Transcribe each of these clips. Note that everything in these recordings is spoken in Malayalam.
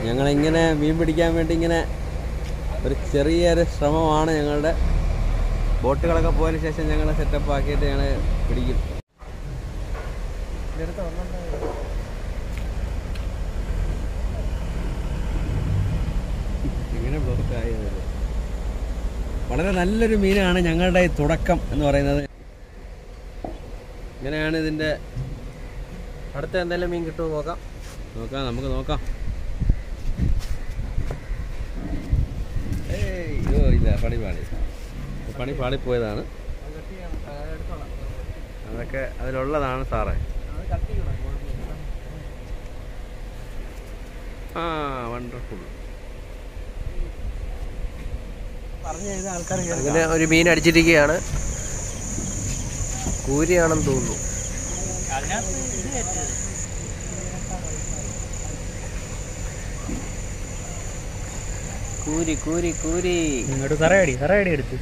ഞങ്ങളിങ്ങനെ മീൻ പിടിക്കാൻ വേണ്ടി ഇങ്ങനെ ഒരു ചെറിയൊരു ശ്രമമാണ് ഞങ്ങളുടെ ബോട്ടുകളൊക്കെ പോയതിന് ശേഷം ഞങ്ങൾ സെറ്റപ്പ് ആക്കിയിട്ട് ഞങ്ങൾ പിടിക്കും എങ്ങനെ ബ്ലോക്ക് ആയത് വളരെ നല്ലൊരു മീനാണ് ഞങ്ങളുടെ ഈ തുടക്കം എന്ന് പറയുന്നത് ഇങ്ങനെയാണ് ഇതിൻ്റെ അടുത്ത എന്തെങ്കിലും മീൻ കിട്ടുമോ നോക്കാം നോക്കാം നമുക്ക് നോക്കാം ഏയ് അയ്യോ ഇല്ല പണി പാടി പണി പാളിപ്പോയതാണ് അതൊക്കെ അതിലുള്ളതാണ് സാറേ ആ വണ്ടർഫുൾ അങ്ങനെ ഒരു മീൻ അടിച്ചിരിക്കുകയാണ് കൂരിയാണെന്ന് തോന്നുന്നു കൂരി കൂരി കൂരി ഇങ്ങോട്ട് തറയടി തറയടി എടുത്ത്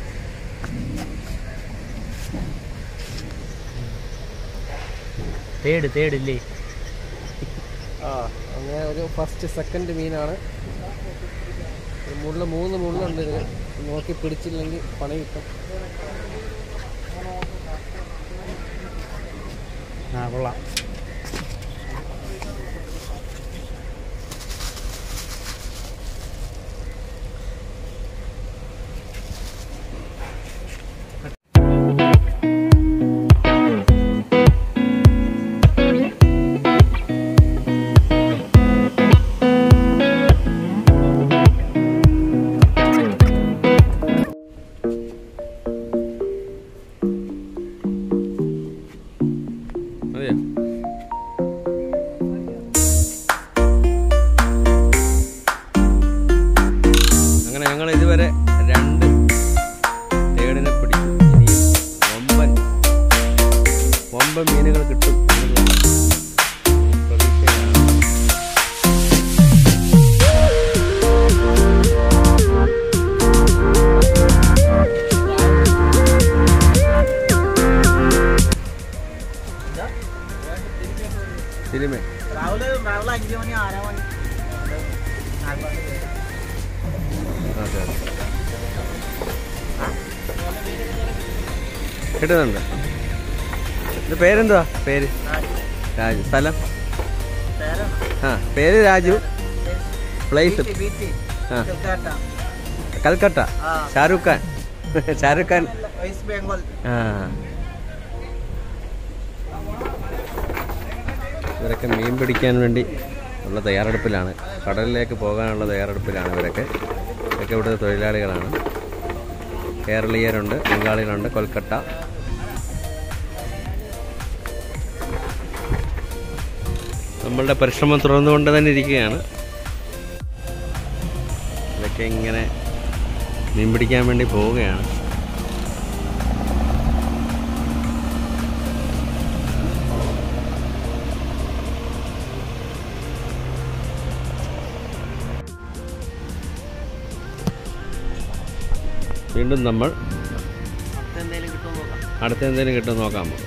തേട് തേടില്ലേ ആ അങ്ങനെ ഒരു ഫസ്റ്റ് സെക്കൻഡ് മീനാണ് ഒരു മുള്ള മൂന്ന് മുള്ളുണ്ട് ഇതിൽ നോക്കി പിടിച്ചില്ലെങ്കിൽ പണി കിട്ടും ആ കൊള്ളാം മതിയോ അങ്ങനെ ഞങ്ങൾ ഇതുവരെ രണ്ട് തേടിനെ പിടിച്ചു ഇനിയും വമ്പൻ വമ്പൻ മീനുകൾ കിട്ടും എന്നുള്ള പ്രതീക്ഷയിലാണ് സിനിമ അതെ അതെ കിട്ടുന്നുണ്ട് ഇത് പേരെന്തുവാ പേര് രാജു സ്ഥലം ആ പേര് രാജു പ്ലേസ് ആ കൽക്കട്ട ഷാരൂഖ് ഖാൻ ഷാരൂഖ് ഖാൻ വെസ്റ്റ് ബംഗാൾ ആ ഇവരൊക്കെ മീൻ പിടിക്കാൻ വേണ്ടി ഉള്ള തയ്യാറെടുപ്പിലാണ് കടലിലേക്ക് പോകാനുള്ള തയ്യാറെടുപ്പിലാണ് ഇവരൊക്കെ ഇതൊക്കെ ഇവിടുത്തെ തൊഴിലാളികളാണ് കേരളീയരുണ്ട് ബംഗാളികളുണ്ട് കൊൽക്കട്ട നമ്മളുടെ പരിശ്രമം തുടർന്നുകൊണ്ട് തന്നെ ഇരിക്കുകയാണ് ഇതൊക്കെ ഇങ്ങനെ മീൻ പിടിക്കാൻ വേണ്ടി പോവുകയാണ് വീണ്ടും നമ്മൾ എന്തെങ്കിലും കിട്ടുമോ നോക്കാം അടുത്ത എന്തെങ്കിലും കിട്ടും നോക്കാം നമുക്ക്.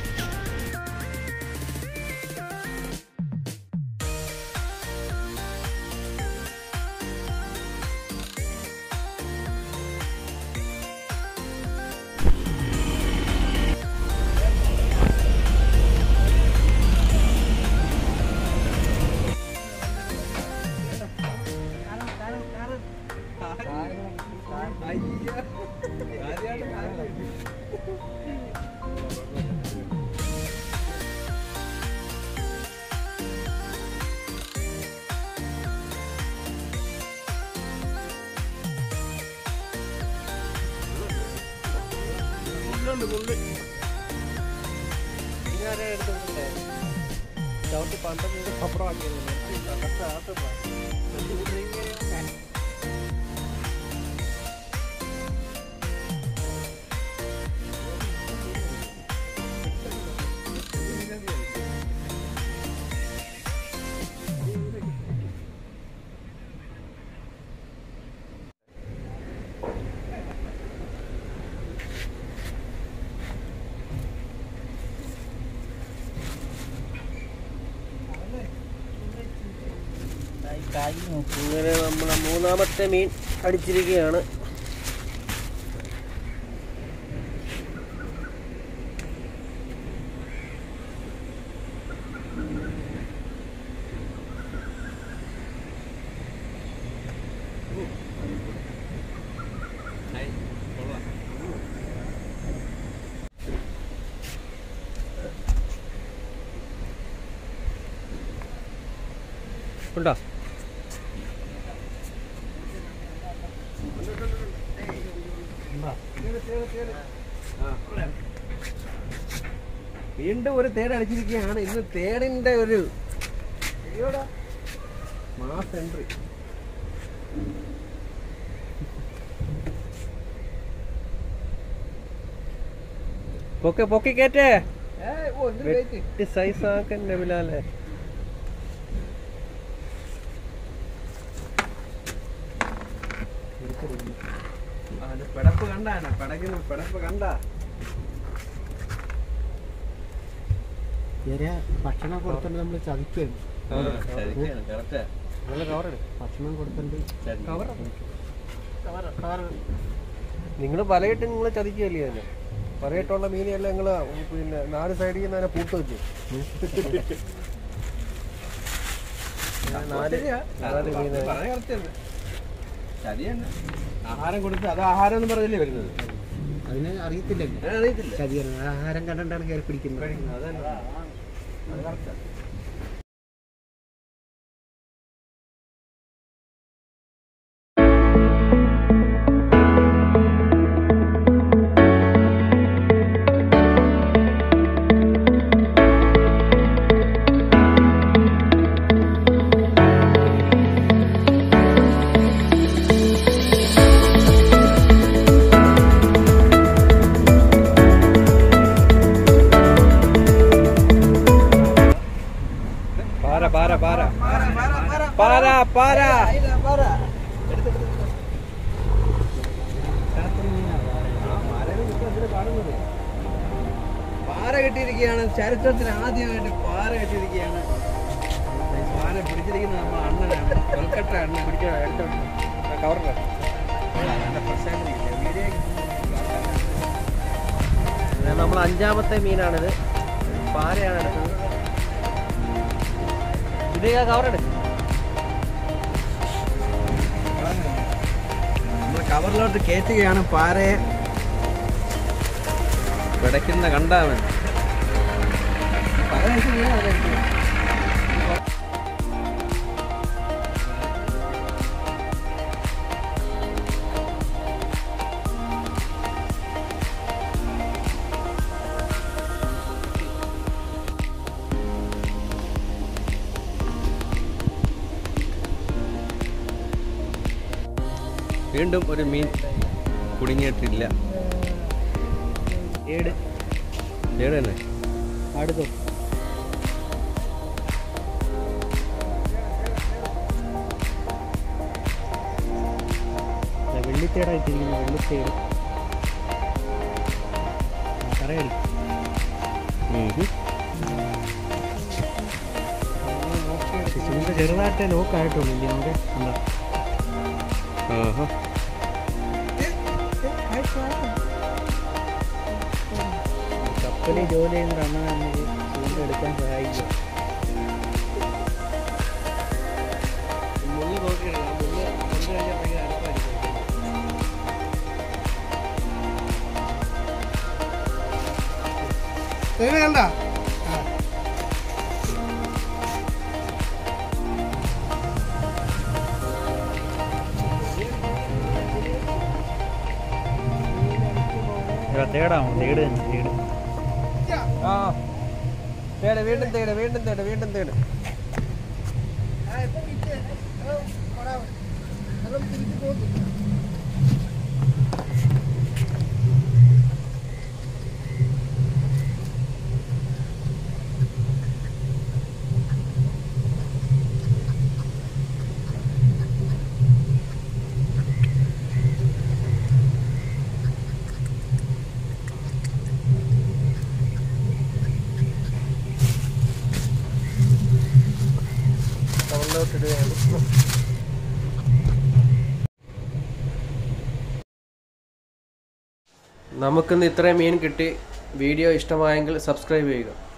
ചവിട്ടി പണ്ട് അപ്പുറമാക്കിയത് ഇങ്ങനെ നമ്മളെ മൂന്നാമത്തെ മീൻ അടിച്ചിരിക്കുകയാണ് ഉണ്ടോ വീണ്ടും ഒരു തേട് അടിച്ചിരിക്കുകയാണ് ഇന്ന് തേടിന്റെ ഒരു മാസ് എൻട്രി പൊക്കെ പൊക്കി കേറ്റേ വെട്ടി സൈസ് ആക്കന്നെ ബിലാലെ പിടപ്പ് കണ്ടാണ് പിടക്കുന്ന പിടപ്പ് കണ്ട ഭക്ഷണം കൊടുത്തോണ്ട് നമ്മൾ ചതിക്കുകയാണ് കറക്റ്റ് നല്ല കവറെടു ഭക്ഷണം കൊടുത്തോണ്ട് നിങ്ങൾ പലയിട്ട് നിങ്ങൾ ചതിക്കുകയല്ലേ അതിന് പലയിട്ടുള്ള മീനെല്ലാം നിങ്ങൾ പിന്നെ നാല് സൈഡിൽ നിന്ന് അതിനെ പൂട്ട് വെച്ചു നാല് നാല് മീനെ ചതിയാണ് ആഹാരം കൊടുത്ത് അത് ആഹാരം എന്ന് പറഞ്ഞല്ലേ വരുന്നത് അതിന് അറിയത്തില്ലല്ലോ ഞാൻ അറിയത്തില്ല ചതിയാണ് ആഹാരം കണ്ടിട്ടാണ് കയറി പിടിക്കുന്നത് അതന്നെ അത് കറക്റ്റാ പാര പാര പാര പാര പാര പാര കെട്ടിയിരിക്കുകയാണ് ചരിത്രത്തിൽ ആദ്യമായിട്ട് പാര കെട്ടിയിരിക്കുകയാണ് പാര പിടിച്ചിരിക്കുന്നത് നമ്മൾ അണ്ണനാണ് കൊൽക്കട്ട അണ്ണൻ കവറില്ല നമ്മൾ അഞ്ചാമത്തെ മീനാണിത് പാരയാണ് എടുത്തത് ഇത് കവറെടുക്കും നമ്മൾ കവറിലോട്ട് കയറ്റുകയാണ് പാരയെ പിടയ്ക്കുന്ന കണ്ടാവൻ പാര കഴിച്ച് വീണാ അത് കഴിക്കും. വീണ്ടും ഒരു മീൻ കുടുങ്ങിയിട്ടില്ല ഏട് ഏട് തന്നെ അടുത്തു വെള്ളിത്തേടായിട്ടിരിക്കുന്ന വെള്ളിത്തേട് പറയടി ശിശുവിന്റെ ചെറുതായിട്ടേ ലോക്കായിട്ടുള്ളൂ ഇല്ലേ നമുക്ക് എന്താ ആഹാ. കപ്പലിൽ ജോലി ചെയ്യുന്നതാണ് നമുക്ക് ചൂണ്ടെടുക്കാൻ സഹായിക്കുക മുള്ളു നോക്കിയിട്ടില്ല മുള്ളു കൊണ്ടു കഴിഞ്ഞാൽ ഭയങ്കര അടുപ്പായിരിക്കും കണ്ട തേടാമോ തേട് തന്നെ തേട് ആ തേട് വീണ്ടും തേട് വീണ്ടും തേട് വീണ്ടും തേട് വെള്ളമൊക്കെ ഇടുകയാണ് നമുക്കിന്ന് ഇത്രയും മീൻ കിട്ടി വീഡിയോ ഇഷ്ടമായെങ്കിൽ സബ്സ്ക്രൈബ് ചെയ്യുക